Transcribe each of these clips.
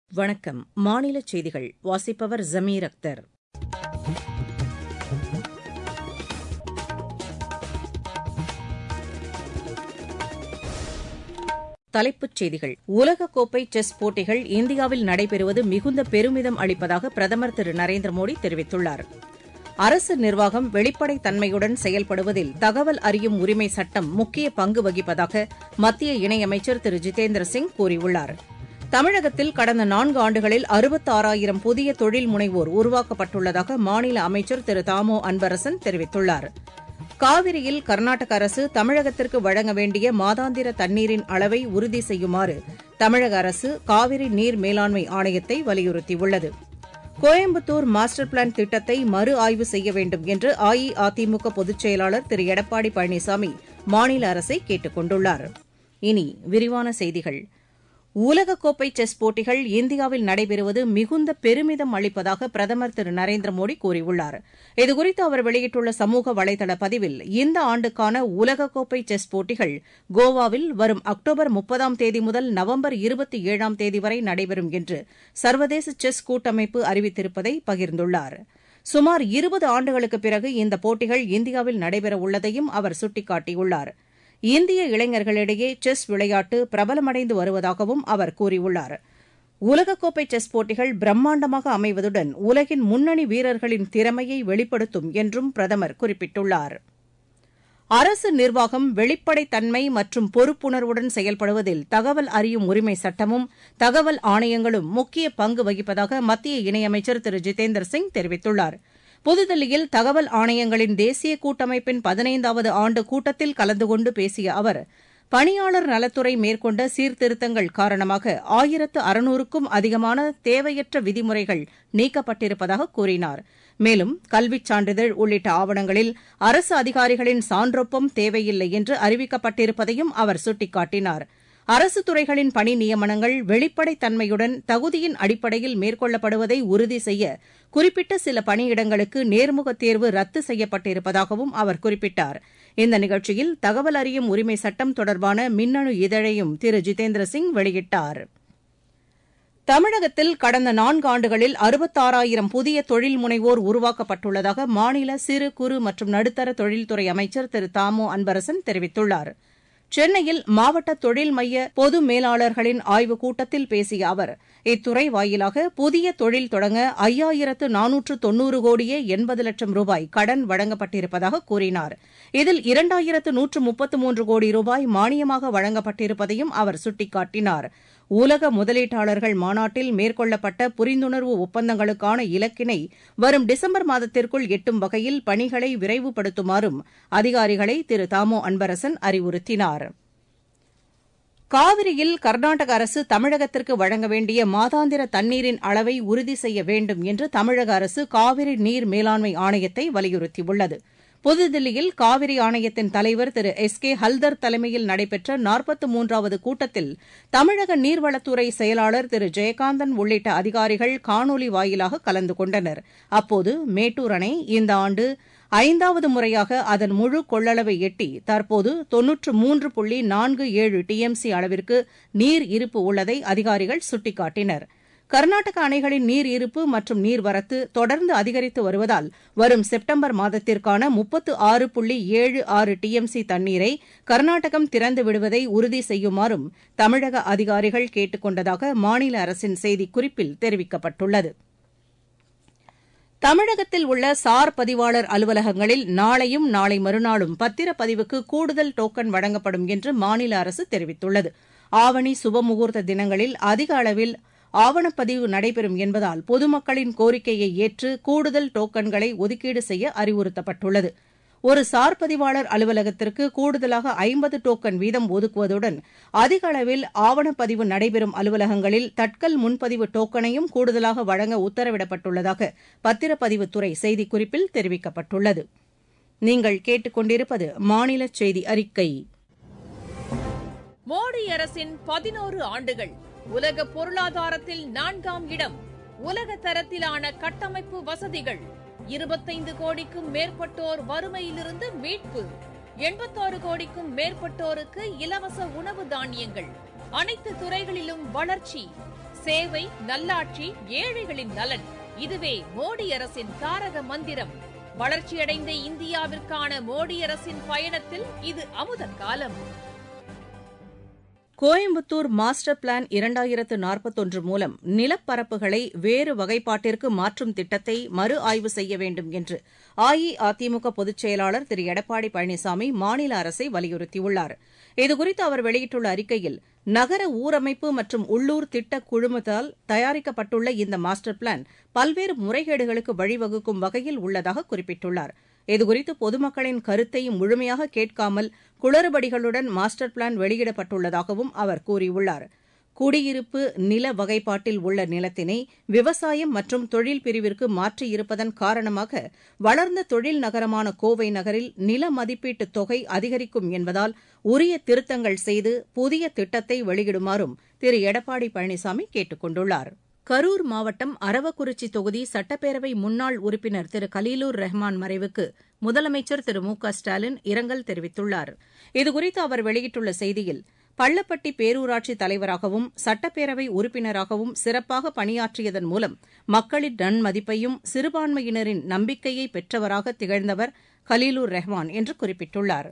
வணக்கம் மாநிலச் செய்திகள் வாசிப்பவர் ஜமீர் அக்தர் தலைப்புச் செய்திகள் உலகக்கோப்பை செஸ் போட்டிகள் இந்தியாவில் நடைபெறுவது மிகுந்த பெருமிதம் அளிப்பதாக பிரதமர் திரு நரேந்திர மோடி தெரிவித்துள்ளார் அரசு நிர்வாகம் வெளிப்படைத் தன்மையுடன் செயல்படுவதில் தகவல் அறியும் உரிமை சட்டம் முக்கிய பங்கு வகிப்பதாக மத்திய இணையமைச்சர் திரு ஜிதேந்திர சிங் கூறியுள்ளார் தமிழகத்தில் கடந்த நான்கு ஆண்டுகளில் அறுபத்தாறாயிரம் புதிய தொழில் முனைவோர் உருவாக்கப்பட்டுள்ளதாக மாநில அமைச்சர் திரு தாமோ அன்பரசன் தெரிவித்துள்ளார் காவிரியில் கர்நாடக அரசு தமிழகத்திற்கு வழங்க வேண்டிய மாதாந்திர தண்ணீரின் அளவை உறுதி செய்யுமாறு தமிழக அரசு காவிரி நீர் மேலாண்மை ஆணையத்தை வலியுறுத்தியுள்ளது கோயம்புத்தூர் மாஸ்டர் பிளான் திட்டத்தை மறு ஆய்வு செய்ய வேண்டும் என்று அஇஅதிமுக பொதுச் செயலாளர் திரு எடப்பாடி பழனிசாமி மாநில அரசை கேட்டுக் கொண்டுள்ளார் இனி விரிவான செய்திகள் உலகக்கோப்பை செஸ் போட்டிகள் இந்தியாவில் நடைபெறுவது மிகுந்த பெருமிதம் அளிப்பதாக பிரதமர் திரு நரேந்திர மோடி கூறியுள்ளார் இதுகுறித்து அவர் வெளியிட்டுள்ள சமூக வலைதள பதிவில் இந்த ஆண்டுக்கான உலகக்கோப்பை செஸ் போட்டிகள் கோவாவில் வரும் அக்டோபர் முப்பதாம் தேதி முதல் நவம்பர் இருபத்தி ஏழாம் தேதி வரை நடைபெறும் என்று சர்வதேச செஸ் கூட்டமைப்பு அறிவித்திருப்பதை பகிர்ந்துள்ளார் சுமார் இருபது ஆண்டுகளுக்குப் பிறகு இந்த போட்டிகள் இந்தியாவில் நடைபெறவுள்ளதையும் அவர் சுட்டிக்காட்டியுள்ளார் இந்திய இளைஞர்களிடையே செஸ் விளையாட்டு பிரபலமடைந்து வருவதாகவும் அவர் கூறியுள்ளார் உலகக்கோப்பை செஸ் போட்டிகள் பிரம்மாண்டமாக அமைவதுடன் உலகின் முன்னணி வீரர்களின் திறமையை வெளிப்படுத்தும் என்றும் பிரதமர் குறிப்பிட்டுள்ளார் அரசு நிர்வாகம் வெளிப்படைத்தன்மை மற்றும் பொறுப்புணர்வுடன் செயல்படுவதில் தகவல் அறியும் உரிமை சட்டமும் தகவல் ஆணையங்களும் முக்கிய பங்கு வகிப்பதாக மத்திய இணையமைச்சர் திரு ஜிதேந்திர சிங் தெரிவித்துள்ளாா் புதுதில்லியில் தகவல் ஆணையங்களின் தேசிய கூட்டமைப்பின் பதினைந்தாவது ஆண்டு கூட்டத்தில் கலந்து கொண்டு பேசிய அவர் பணியாளர் நலத்துறை மேற்கொண்ட சீர்திருத்தங்கள் காரணமாக ஆயிரத்து அறுநூறுக்கும் அதிகமான தேவையற்ற விதிமுறைகள் நீக்கப்பட்டிருப்பதாக கூறினார் மேலும் கல்விச் சான்றிதழ் உள்ளிட்ட ஆவணங்களில் அரசு அதிகாரிகளின் சான்றொப்பம் தேவையில்லை என்று அறிவிக்கப்பட்டிருப்பதையும் அவர் சுட்டிக்காட்டினார் அரசு துறைகளின் பணி நியமனங்கள் வெளிப்படைத் தன்மையுடன் தகுதியின் அடிப்படையில் மேற்கொள்ளப்படுவதை உறுதி செய்ய குறிப்பிட்ட சில பணியிடங்களுக்கு நேர்முக தேர்வு ரத்து செய்யப்பட்டிருப்பதாகவும் அவர் குறிப்பிட்டார் இந்த நிகழ்ச்சியில் தகவல் அறியும் உரிமை சட்டம் தொடர்பான மின்னணு இதழையும் திரு ஜிதேந்திர சிங் வெளியிட்டார் தமிழகத்தில் கடந்த நான்காண்டுகளில் அறுபத்தாறாயிரம் புதிய தொழில் முனைவோர் உருவாக்கப்பட்டுள்ளதாக மாநில சிறு குறு மற்றும் நடுத்தர தொழில்துறை அமைச்சர் திரு தாமோ அன்பரசன் தெரிவித்துள்ளாா் சென்னையில் மாவட்ட தொழில் மைய பொது மேலாளர்களின் ஆய்வுக் கூட்டத்தில் பேசிய அவர் இத்துறை வாயிலாக புதிய தொழில் தொடங்க ஐயாயிரத்து நானூற்று தொன்னூறு கோடியே எண்பது லட்சம் ரூபாய் கடன் வழங்கப்பட்டிருப்பதாக கூறினார் இதில் இரண்டாயிரத்து நூற்று முப்பத்து மூன்று கோடி ரூபாய் மானியமாக வழங்கப்பட்டிருப்பதையும் அவர் சுட்டிக்காட்டினார் உலக முதலீட்டாளர்கள் மாநாட்டில் மேற்கொள்ளப்பட்ட புரிந்துணர்வு ஒப்பந்தங்களுக்கான இலக்கினை வரும் டிசம்பர் மாதத்திற்குள் எட்டும் வகையில் பணிகளை விரைவுபடுத்துமாறும் அதிகாரிகளை திரு தாமோ அன்பரசன் அறிவுறுத்தினார் காவிரியில் கர்நாடக அரசு தமிழகத்திற்கு வழங்க வேண்டிய மாதாந்திர தண்ணீரின் அளவை உறுதி செய்ய வேண்டும் என்று தமிழக அரசு காவிரி நீர் மேலாண்மை ஆணையத்தை வலியுறுத்தியுள்ளது புதுதில்லியில் காவிரி ஆணையத்தின் தலைவர் திரு எஸ் கே ஹல்தர் தலைமையில் நடைபெற்ற நாற்பத்து மூன்றாவது கூட்டத்தில் தமிழக நீர்வளத்துறை செயலாளர் திரு ஜெயகாந்தன் உள்ளிட்ட அதிகாரிகள் காணொலி வாயிலாக கலந்து கொண்டனர் அப்போது மேட்டூர் அணை இந்த ஆண்டு ஐந்தாவது முறையாக அதன் முழு கொள்ளளவை எட்டி தற்போது தொன்னூற்று மூன்று புள்ளி நான்கு ஏழு டிஎம்சி அளவிற்கு நீர் இருப்பு உள்ளதை அதிகாரிகள் சுட்டிக்காட்டினர் கர்நாடக அணைகளின் நீர் இருப்பு மற்றும் நீர்வரத்து தொடர்ந்து அதிகரித்து வருவதால் வரும் செப்டம்பர் மாதத்திற்கான முப்பத்து ஆறு புள்ளி ஏழு ஆறு டிஎம்சி தண்ணீரை கர்நாடகம் திறந்து விடுவதை உறுதி செய்யுமாறும் தமிழக அதிகாரிகள் கேட்டுக் கொண்டதாக மாநில அரசின் செய்திக்குறிப்பில் தெரிவிக்கப்பட்டுள்ளது தமிழகத்தில் உள்ள சார் பதிவாளர் அலுவலகங்களில் நாளையும் நாளை மறுநாளும் பத்திரப்பதிவுக்கு கூடுதல் டோக்கன் வழங்கப்படும் என்று மாநில அரசு தெரிவித்துள்ளது ஆவணி சுபமுகூர்த்த தினங்களில் அதிக அளவில் ஆவணப்பதிவு நடைபெறும் என்பதால் பொதுமக்களின் கோரிக்கையை ஏற்று கூடுதல் டோக்கன்களை ஒதுக்கீடு செய்ய அறிவுறுத்தப்பட்டுள்ளது ஒரு சார் பதிவாளர் அலுவலகத்திற்கு கூடுதலாக ஐம்பது டோக்கன் வீதம் ஒதுக்குவதுடன் அதிக அளவில் ஆவணப்பதிவு நடைபெறும் அலுவலகங்களில் தட்கல் முன்பதிவு டோக்கனையும் கூடுதலாக வழங்க உத்தரவிடப்பட்டுள்ளதாக பத்திரப்பதிவுத்துறை செய்திக்குறிப்பில் தெரிவிக்கப்பட்டுள்ளது நீங்கள் கேட்டுக்கொண்டிருப்பது மாநில செய்தி அறிக்கை மோடி அரசின் பதினோரு ஆண்டுகள் உலக பொருளாதாரத்தில் நான்காம் இடம் உலக தரத்திலான கட்டமைப்பு வசதிகள் இருபத்தைந்து கோடிக்கும் மேற்பட்டோர் வறுமையிலிருந்து மீட்பு எண்பத்தாறு கோடிக்கும் மேற்பட்டோருக்கு இலவச உணவு தானியங்கள் அனைத்து துறைகளிலும் வளர்ச்சி சேவை நல்லாட்சி ஏழைகளின் நலன் இதுவே மோடி அரசின் தாரக மந்திரம் வளர்ச்சியடைந்த இந்தியாவிற்கான மோடி அரசின் பயணத்தில் இது அமுத காலம் கோயம்புத்தூர் மாஸ்டர் பிளான் இரண்டாயிரத்து நாற்பத்தொன்று மூலம் நிலப்பரப்புகளை வேறு வகைப்பாட்டிற்கு மாற்றும் திட்டத்தை மறு ஆய்வு செய்ய வேண்டும் என்று அஇஅதிமுக பொதுச் செயலாளர் திரு எடப்பாடி பழனிசாமி மாநில அரசை வலியுறுத்தியுள்ளார் இதுகுறித்து அவர் வெளியிட்டுள்ள அறிக்கையில் நகர ஊரமைப்பு மற்றும் உள்ளூர் திட்ட குழுமத்தால் தயாரிக்கப்பட்டுள்ள இந்த மாஸ்டர் பிளான் பல்வேறு முறைகேடுகளுக்கு வழிவகுக்கும் வகையில் உள்ளதாக குறிப்பிட்டுள்ளார் இதுகுறித்து பொதுமக்களின் கருத்தை முழுமையாக கேட்காமல் குளறுபடிகளுடன் மாஸ்டர் பிளான் வெளியிடப்பட்டுள்ளதாகவும் அவர் கூறியுள்ளார் குடியிருப்பு நில வகைப்பாட்டில் உள்ள நிலத்தினை விவசாயம் மற்றும் தொழில் பிரிவிற்கு மாற்றியிருப்பதன் காரணமாக வளர்ந்த தொழில் நகரமான கோவை நகரில் நில மதிப்பீட்டுத் தொகை அதிகரிக்கும் என்பதால் உரிய திருத்தங்கள் செய்து புதிய திட்டத்தை வெளியிடுமாறும் திரு எடப்பாடி பழனிசாமி கேட்டுக் கொண்டுள்ளார் கரூர் மாவட்டம் அரவக்குறிச்சி தொகுதி சட்டப்பேரவை முன்னாள் உறுப்பினர் திரு கலீலூர் ரஹ்மான் மறைவுக்கு முதலமைச்சர் திரு மு க ஸ்டாலின் இரங்கல் தெரிவித்துள்ளார் இதுகுறித்து அவர் வெளியிட்டுள்ள செய்தியில் பள்ளப்பட்டி பேரூராட்சி தலைவராகவும் சட்டப்பேரவை உறுப்பினராகவும் சிறப்பாக பணியாற்றியதன் மூலம் மக்களின் நன்மதிப்பையும் சிறுபான்மையினரின் நம்பிக்கையை பெற்றவராக திகழ்ந்தவர் கலீலூர் ரஹ்மான் என்று குறிப்பிட்டுள்ளார்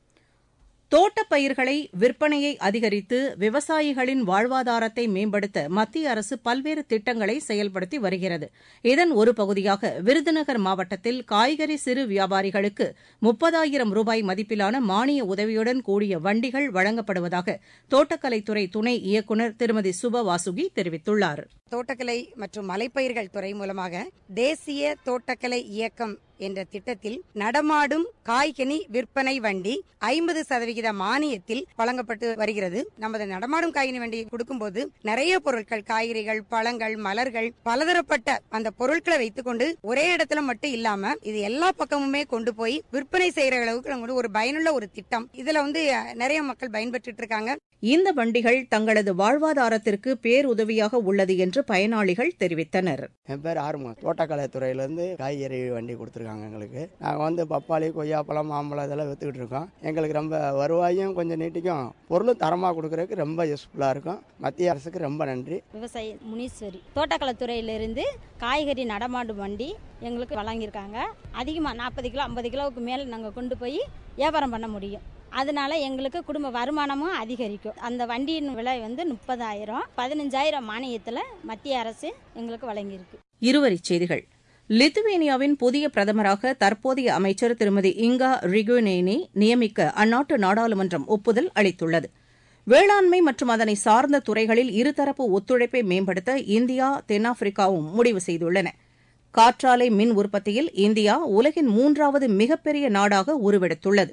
தோட்டப் பயிர்களை விற்பனையை அதிகரித்து விவசாயிகளின் வாழ்வாதாரத்தை மேம்படுத்த மத்திய அரசு பல்வேறு திட்டங்களை செயல்படுத்தி வருகிறது இதன் ஒரு பகுதியாக விருதுநகர் மாவட்டத்தில் காய்கறி சிறு வியாபாரிகளுக்கு முப்பதாயிரம் ரூபாய் மதிப்பிலான மானிய உதவியுடன் கூடிய வண்டிகள் வழங்கப்படுவதாக தோட்டக்கலைத்துறை துணை இயக்குநர் திருமதி சுப வாசுகி தெரிவித்துள்ளார் தோட்டக்கலை மற்றும் மலைப்பயிர்கள் துறை மூலமாக தேசிய தோட்டக்கலை இயக்கம் என்ற திட்டத்தில் நடமாடும் காய்கனி விற்பனை வண்டி ஐம்பது சதவிகித மானியத்தில் வழங்கப்பட்டு வருகிறது நமது நடமாடும் காய்கனி வண்டி கொடுக்கும்போது நிறைய பொருட்கள் காய்கறிகள் பழங்கள் மலர்கள் பலதரப்பட்ட அந்த பொருட்களை வைத்துக்கொண்டு ஒரே இடத்துல மட்டும் இல்லாம இது எல்லா பக்கமுமே கொண்டு போய் விற்பனை செய்யற அளவுக்கு நம்ம ஒரு பயனுள்ள ஒரு திட்டம் இதுல வந்து நிறைய மக்கள் பயன்பெற்றுட்டு இருக்காங்க இந்த வண்டிகள் தங்களது வாழ்வாதாரத்திற்கு பேருதவியாக உள்ளது என்று பயனாளிகள் தெரிவித்தனர் என் பேர் ஆறுமுகம் தோட்டக்கலை துறையிலேருந்து காய்கறி வண்டி கொடுத்துருக்காங்க எங்களுக்கு நாங்கள் வந்து பப்பாளி கொய்யாப்பழம் மாம்பழம் இதெல்லாம் விற்றுக்கிட்டு இருக்கோம் எங்களுக்கு ரொம்ப வருவாயும் கொஞ்சம் நீட்டிக்கும் பொருளும் தரமாக கொடுக்குறதுக்கு ரொம்ப யூஸ்ஃபுல்லாக இருக்கும் மத்திய அரசுக்கு ரொம்ப நன்றி விவசாயி முனீஸ்வரி தோட்டக்கலைத்துறையிலிருந்து காய்கறி நடமாடும் வண்டி எங்களுக்கு வழங்கியிருக்காங்க அதிகமாக நாற்பது கிலோ ஐம்பது கிலோவுக்கு மேலே நாங்கள் கொண்டு போய் வியாபாரம் பண்ண முடியும் அதனால எங்களுக்கு குடும்ப வருமானமும் அதிகரிக்கும் அந்த வண்டியின் விலை வந்து முப்பதாயிரம் பதினஞ்சாயிரம் மானியத்தில் மத்திய அரசு எங்களுக்கு வழங்கியிருக்கு இருவரிச் செய்திகள் லித்துவேனியாவின் புதிய பிரதமராக தற்போதைய அமைச்சர் திருமதி இங்கா ரிகுனேனி நியமிக்க அந்நாட்டு நாடாளுமன்றம் ஒப்புதல் அளித்துள்ளது வேளாண்மை மற்றும் அதனை சார்ந்த துறைகளில் இருதரப்பு ஒத்துழைப்பை மேம்படுத்த இந்தியா தென்னாப்பிரிக்காவும் முடிவு செய்துள்ளன காற்றாலை மின் உற்பத்தியில் இந்தியா உலகின் மூன்றாவது மிகப்பெரிய நாடாக உருவெடுத்துள்ளது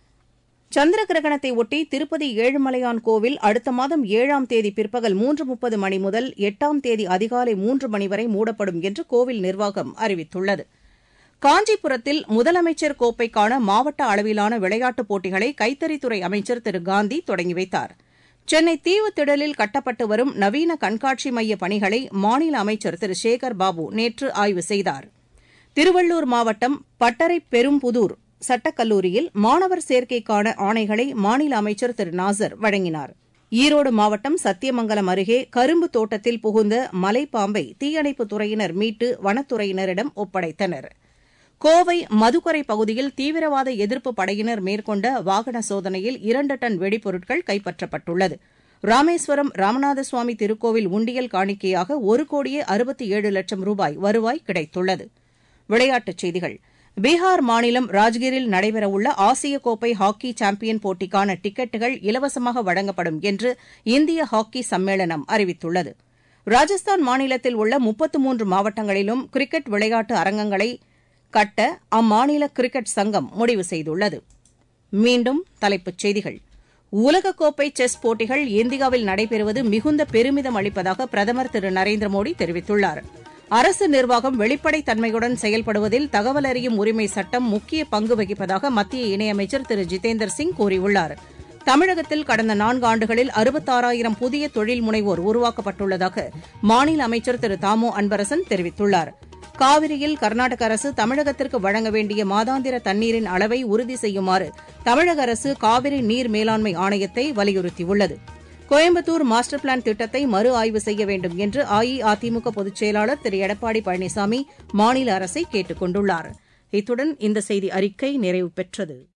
சந்திர கிரகணத்தை ஒட்டி திருப்பதி ஏழுமலையான் கோவில் அடுத்த மாதம் ஏழாம் தேதி பிற்பகல் மூன்று முப்பது மணி முதல் எட்டாம் தேதி அதிகாலை மூன்று மணி வரை மூடப்படும் என்று கோவில் நிர்வாகம் அறிவித்துள்ளது காஞ்சிபுரத்தில் முதலமைச்சர் கோப்பைக்கான மாவட்ட அளவிலான விளையாட்டுப் போட்டிகளை கைத்தறித்துறை அமைச்சர் திரு காந்தி தொடங்கி வைத்தார் சென்னை தீவுத்திடலில் கட்டப்பட்டு வரும் நவீன கண்காட்சி மைய பணிகளை மாநில அமைச்சர் திரு சேகர் பாபு நேற்று ஆய்வு செய்தார் திருவள்ளூர் மாவட்டம் பட்டறை பெரும்புதூர் சட்டக்கல்லூரியில் மாணவர் சேர்க்கைக்கான ஆணைகளை மாநில அமைச்சர் திரு நாசர் வழங்கினார் ஈரோடு மாவட்டம் சத்தியமங்கலம் அருகே கரும்பு தோட்டத்தில் புகுந்த மலைப்பாம்பை தீயணைப்புத் துறையினர் மீட்டு வனத்துறையினரிடம் ஒப்படைத்தனர் கோவை மதுக்கரை பகுதியில் தீவிரவாத எதிர்ப்பு படையினர் மேற்கொண்ட வாகன சோதனையில் இரண்டு டன் வெடிபொருட்கள் கைப்பற்றப்பட்டுள்ளது ராமேஸ்வரம் ராமநாத சுவாமி திருக்கோவில் உண்டியல் காணிக்கையாக ஒரு கோடியே அறுபத்தி ஏழு லட்சம் ரூபாய் வருவாய் கிடைத்துள்ளது விளையாட்டுச் செய்திகள் பீகார் மாநிலம் ராஜ்கிரில் நடைபெறவுள்ள ஆசிய கோப்பை ஹாக்கி சாம்பியன் போட்டிக்கான டிக்கெட்டுகள் இலவசமாக வழங்கப்படும் என்று இந்திய ஹாக்கி சம்மேளனம் அறிவித்துள்ளது ராஜஸ்தான் மாநிலத்தில் உள்ள முப்பத்து மூன்று மாவட்டங்களிலும் கிரிக்கெட் விளையாட்டு அரங்கங்களை கட்ட அம்மாநில கிரிக்கெட் சங்கம் முடிவு செய்துள்ளது மீண்டும் தலைப்புச் செய்திகள் உலகக்கோப்பை செஸ் போட்டிகள் இந்தியாவில் நடைபெறுவது மிகுந்த பெருமிதம் அளிப்பதாக பிரதமர் திரு நரேந்திர மோடி தெரிவித்துள்ளார் அரசு நிர்வாகம் வெளிப்படைத் தன்மையுடன் செயல்படுவதில் தகவல் அறியும் உரிமை சட்டம் முக்கிய பங்கு வகிப்பதாக மத்திய இணையமைச்சர் திரு ஜிதேந்தர் சிங் கூறியுள்ளார் தமிழகத்தில் கடந்த நான்காண்டுகளில் அறுபத்தாறாயிரம் புதிய தொழில் முனைவோர் உருவாக்கப்பட்டுள்ளதாக மாநில அமைச்சர் திரு தாமோ அன்பரசன் தெரிவித்துள்ளார் காவிரியில் கர்நாடக அரசு தமிழகத்திற்கு வழங்க வேண்டிய மாதாந்திர தண்ணீரின் அளவை உறுதி செய்யுமாறு தமிழக அரசு காவிரி நீர் மேலாண்மை ஆணையத்தை வலியுறுத்தியுள்ளது கோயம்புத்தூர் மாஸ்டர் பிளான் திட்டத்தை மறு ஆய்வு செய்ய வேண்டும் என்று அஇஅதிமுக பொதுச் செயலாளர் திரு எடப்பாடி பழனிசாமி மாநில அரசை கேட்டுக் கொண்டுள்ளார் இத்துடன் இந்த செய்தி அறிக்கை நிறைவு பெற்றது